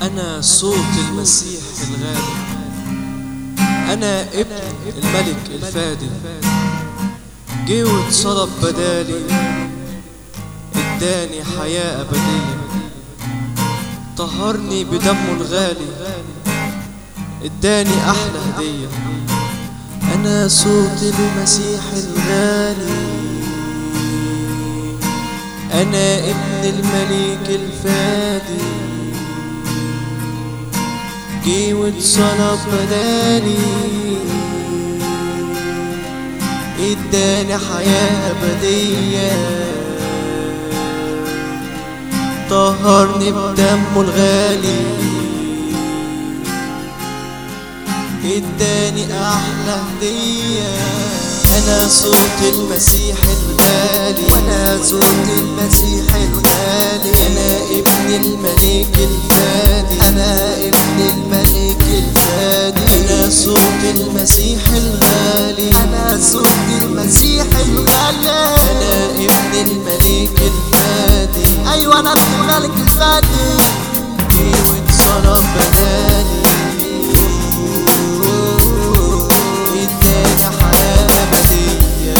أنا صوت المسيح الغالي أنا ابن الملك الفادي جه واتصلب بدالي اداني حياة أبدية طهرني بدمه الغالي اداني أحلى هدية أنا صوت المسيح الغالي أنا ابن الملك الفادي جه واتصلب بدالي اداني حياة أبدية طهرني بدمه الغالي اداني احلى هدية انا صوت المسيح الغالي وانا صوت المسيح الغالي انا ابن الملك الفادي انا ابن الملك الفادي انا صوت المسيح الغالي انا صوت المسيح الغالي انا ابن الملك الفادي ايوه انا ابن الملك الفادي جه واتصلب بدالي اداني حياة أبدية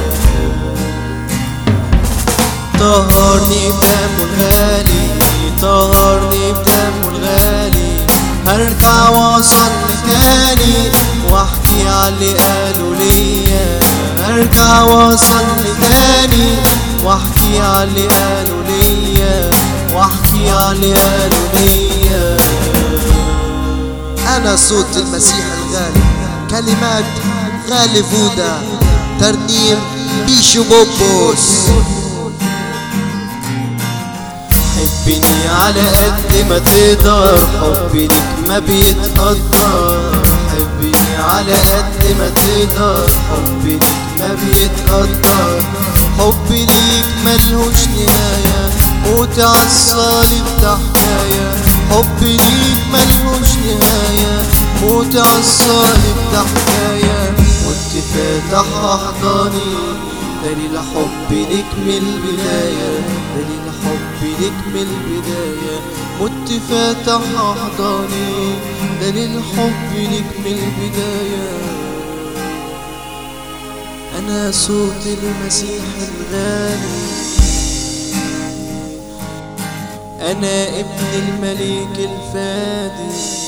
طهرني بدمه الغالي طهرني بدمه الغالي هرجع واصلي تاني واحكي على اللي قالوا ليا هرجع واصلي تاني واحكي على اللي قالوا ليا واحكي على اللي قالوا ليا انا صوت المسيح الغالي كلمات غالي فودا ترنيم بيشو بوبوس حبني على قد ما تقدر حبي ليك ما بيتقدر حبني على قد ما تقدر حبي ليك ما بيتقدر حبي ليك ملهوش نهاية موت عالصليب ده حكاية حبي ليك ملهوش نهاية موت عالصليب ده حكاية كنت فاتح أحضاني دليل حبي ليك من البداية دليل حبي ليك من البداية مت فاتح أحضاني دليل حبي ليك من البداية أنا صوت المسيح الغالي أنا ابن الملك الفادي